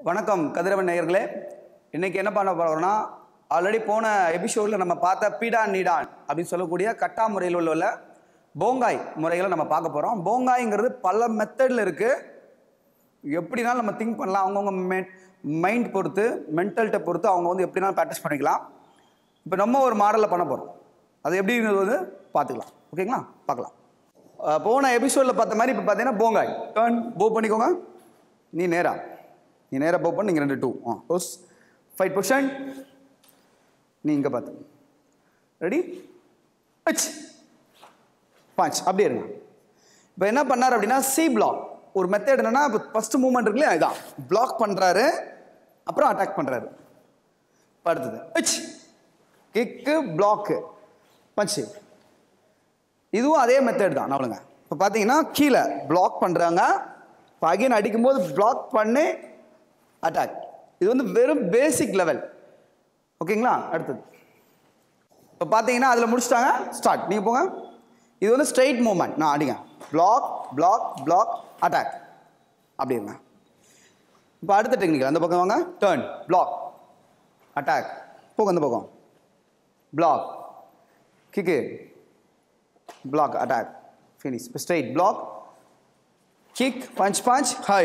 வணக்கம் கதிரவன் நேயர்களே இன்னைக்கு என்ன பண்ண போறோம்னா ஆல்ரெடி போன எபிசோடில் நம்ம பார்த்த பீடான் நீடான் அப்படின்னு சொல்லக்கூடிய கட்டா முறையில் உள்ள போங்காய் முறைகளை நம்ம பார்க்க போகிறோம் போங்காய்ங்கிறது பல மெத்தடில் இருக்குது எப்படினாலும் நம்ம திங்க் பண்ணலாம் அவங்கவுங்க மெ மைண்ட் பொறுத்து மென்டல்கிட்ட பொறுத்து அவங்க வந்து எப்படினாலும் ப்ராக்டிஸ் பண்ணிக்கலாம் இப்போ நம்ம ஒரு மாடலில் பண்ண போகிறோம் அது எப்படிங்கிறது வந்து பார்த்துக்கலாம் ஓகேங்களா பார்க்கலாம் அஹ் போன எபிசோடில் பார்த்த மாதிரி இப்போ பார்த்தீங்கன்னா போங்காய் டர்ன் போ பண்ணிக்கோங்க நீ நேரா நீ நேராக போ பண்ணி நீங்கள் ரெண்டு டூ ஆ ஓஸ் ஃபைட் பொசிஷன் நீ இங்கே பார்த்து ரெடி அச் பாஞ்ச் அப்படியே இருங்க இப்போ என்ன பண்ணார் அப்படின்னா சி பிளாக் ஒரு மெத்தட் என்னன்னா இப்போ ஃபர்ஸ்ட் மூவ்மெண்ட் இருக்குல்லையா இதான் பிளாக் பண்ணுறாரு அப்புறம் அட்டாக் பண்ணுறாரு இப்போ அடுத்தது அச் கிக்கு பிளாக்கு பஞ்சு இதுவும் அதே மெத்தட் தான் நவளுங்க இப்போ பார்த்தீங்கன்னா கீழே பிளாக் பண்ணுறாங்க இப்போ அகைன் அடிக்கும்போது பிளாக் பண்ணி அட்டாக் இது வந்து வெறும் பேசிக் லெவல் ஓகேங்களா அடுத்தது இப்போ பார்த்தீங்கன்னா அதில் முடிச்சிட்டாங்க ஸ்டார்ட் நீங்கள் போங்க இது வந்து ஸ்ட்ரைட் மூவ்மெண்ட் நான் அடிங்க பிளாக் பிளாக் பிளாக் அட்டாக் அப்படி இருங்க இப்போ அடுத்த டெக்னிக்கல் அந்த பக்கம் வாங்க டர்ன் பிளாக் அட்டாக் போங்க அந்த பக்கம் block kick block attack finish இப்போ straight block kick punch punch high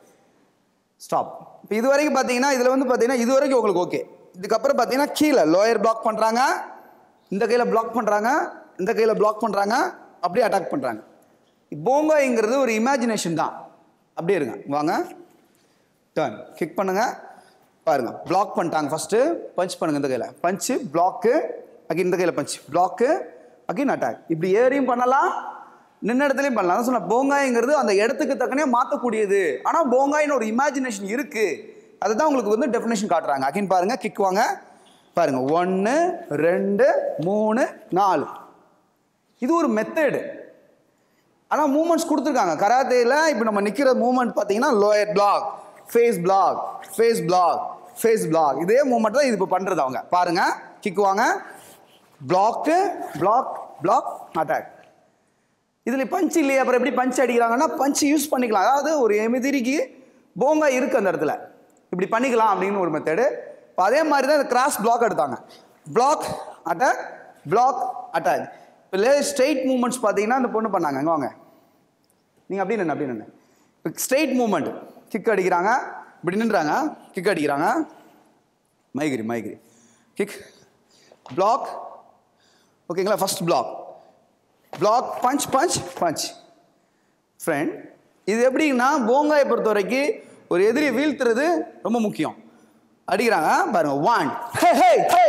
stop இப்போ இது வரைக்கும் பார்த்தீங்கன்னா இதில் வந்து பார்த்தீங்கன்னா இது வரைக்கும் உங்களுக்கு ஓகே இதுக்கப்புறம் பார்த்தீங்கன்னா கீழே லோயர் பிளாக் பண்ணுறாங்க இந்த கையில் பிளாக் பண்ணுறாங்க இந்த கையில் பிளாக் பண்ணுறாங்க அப்படியே அட்டாக் பண்ணுறாங்க போங்காய்ங்கிறது ஒரு இமேஜினேஷன் தான் அப்படியே இருங்க வாங்க டர்ன் கிக் பண்ணுங்க பாருங்க பிளாக் பண்ணிட்டாங்க ஃபர்ஸ்ட்டு பஞ்ச் பண்ணுங்க இந்த கையில் பஞ்சு பிளாக்கு அகைன் இந்த கையில் பஞ்ச் பிளாக்கு அகைன் அட்டாக் இப்படி ஏறியும் பண்ணலாம் நின்ன இடத்துலையும் பண்ணலாம் அதான் சொன்ன போங்காய்ங்கிறது அந்த இடத்துக்கு தக்கனே மாற்றக்கூடியது ஆனால் போங்காயின்னு ஒரு இமேஜினேஷன் இருக்கு அதுதான் உங்களுக்கு வந்து டெஃபினேஷன் காட்டுறாங்க அகைன் பாருங்க கிக் வாங்க பாருங்க ஒன்று ரெண்டு மூணு நாலு இது ஒரு மெத்தடு ஆனால் மூமெண்ட்ஸ் கொடுத்துருக்காங்க கராத்தேல இப்போ நம்ம நிற்கிற மூமெண்ட் பார்த்தீங்கன்னா lower block face block face block face block இதே மூமெண்ட் தான் இது இப்போ பண்ணுறது அவங்க பாருங்க கிக் வாங்க பிளாக்கு பிளாக் பிளாக் அட்டாக் இதில் பஞ்ச் இல்லையே அப்புறம் எப்படி பஞ்ச் அடிக்கிறாங்கன்னா பஞ்ச் யூஸ் பண்ணிக்கலாம் அதாவது ஒரு எமிதிரிக்கு போங்கா இருக்குது அந்த இடத்துல இப்படி பண்ணிக்கலாம் அப்படின்னு ஒரு மெத்தடு இப்போ அதே மாதிரி தான் இந்த கிராஸ் பிளாக் எடுத்தாங்க பிளாக் அட்டாக் பிளாக் அட்டாக் இப்போ லே ஸ்ட்ரெயிட் மூமெண்ட்ஸ் பார்த்தீங்கன்னா இந்த பொண்ணு பண்ணாங்க இங்க வாங்க நீங்கள் அப்படி நின்று அப்படி நின்று இப்போ ஸ்ட்ரெயிட் மூமெண்ட் கிக் அடிக்கிறாங்க இப்படி நின்றாங்க கிக் அடிக்கிறாங்க மைகிரி மைகிரி கிக் பிளாக் ஓகேங்களா first block block punch punch punch friend இது எப்படின்னா போங்காயை பொறுத்த வரைக்கும் ஒரு எதிரியை வீழ்த்துறது ரொம்ப முக்கியம் அடிக்கிறாங்க பாருங்க ஒன் ஹே ஹே ஹே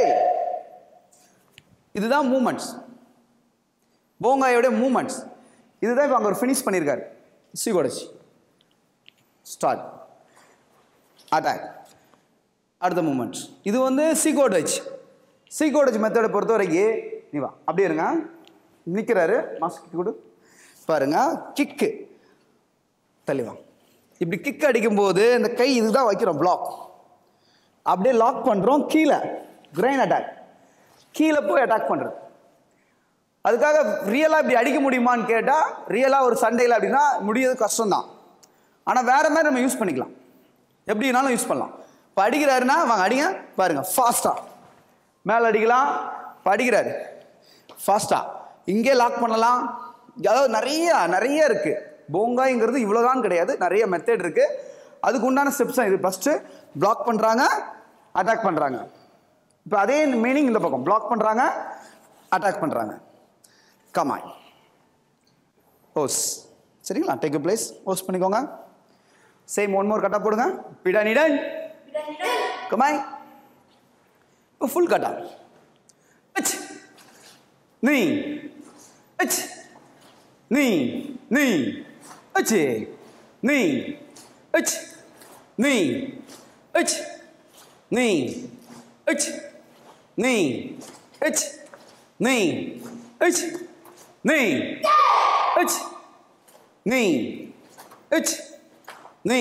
இதுதான் மூமெண்ட்ஸ் போங்காயோட மூமெண்ட்ஸ் இதுதான் இப்போ அங்கே ஒரு ஃபினிஷ் பண்ணியிருக்காரு சீகோடச்சி ஸ்டார்ட் அட்டாக் அடுத்த மூமெண்ட்ஸ் இது வந்து சீகோடச் சீகோடச் மெத்தடை பொறுத்த வரைக்கும் நீ வா அப்படியே இருங்க நிற்கிறாரு மாஸ்க் கொடு பாருங்க கிக்கு தள்ளி வா இப்படி கிக் அடிக்கும்போது இந்த கை இதுதான் வைக்கிறோம் பிளாக் அப்படியே லாக் பண்ணுறோம் கீழே கிரைன் அட்டாக் கீழே போய் அட்டாக் பண்ணுறது அதுக்காக ரியலாக இப்படி அடிக்க முடியுமான்னு கேட்டால் ரியலாக ஒரு சண்டையில் அப்படின்னா முடியாது கஷ்டம்தான் ஆனால் வேறு மாதிரி நம்ம யூஸ் பண்ணிக்கலாம் எப்படினாலும் யூஸ் பண்ணலாம் இப்போ அடிக்கிறாருன்னா வாங்க அடிங்க பாருங்க ஃபாஸ்ட்டாக மேலே அடிக்கலாம் இப்போ அடிக்கிறாரு ஃபாஸ்ட்டாக இங்கே லாக் பண்ணலாம் அதாவது நிறைய நிறைய இருக்குது போங்காய்ங்கிறது இவ்வளோதான் கிடையாது நிறைய மெத்தட் இருக்குது அதுக்கு உண்டான ஸ்டெப்ஸ் தான் இது ஃபஸ்ட்டு பிளாக் பண்ணுறாங்க அட்டாக் பண்ணுறாங்க இப்போ அதே மீனிங் இந்த பக்கம் பிளாக் பண்ணுறாங்க அட்டாக் பண்ணுறாங்க கமாய் ஓஸ் சரிங்களா டேக் பிளேஸ் ஓஸ் பண்ணிக்கோங்க சேம் ஒன் மோர் கட்டா போடுங்க பிடா நிடன் கமாய் இப்போ ஃபுல் கட்டா அச் நீ அச் நீ நீ அச்சு நீ அச் நீ அச் நீ அச் நீ அச் நீ அச் நீ அச் நீ அச் நீ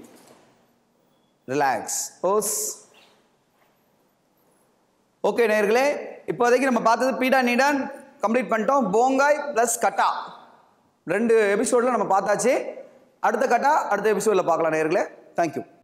ரிலாக்ஸ் ஓஸ் ஓகே நேர்களே இப்போதைக்கு நம்ம பார்த்தது பீடா நீடான் கம்ப்ளீட் பண்ணிட்டோம் போங்காய் ப்ளஸ் கட்டா ரெண்டு எபிசோடில் நம்ம பார்த்தாச்சு அடுத்த கட்டா அடுத்த எபிசோடில் பார்க்கலாம் நேர்களே தேங்க்யூ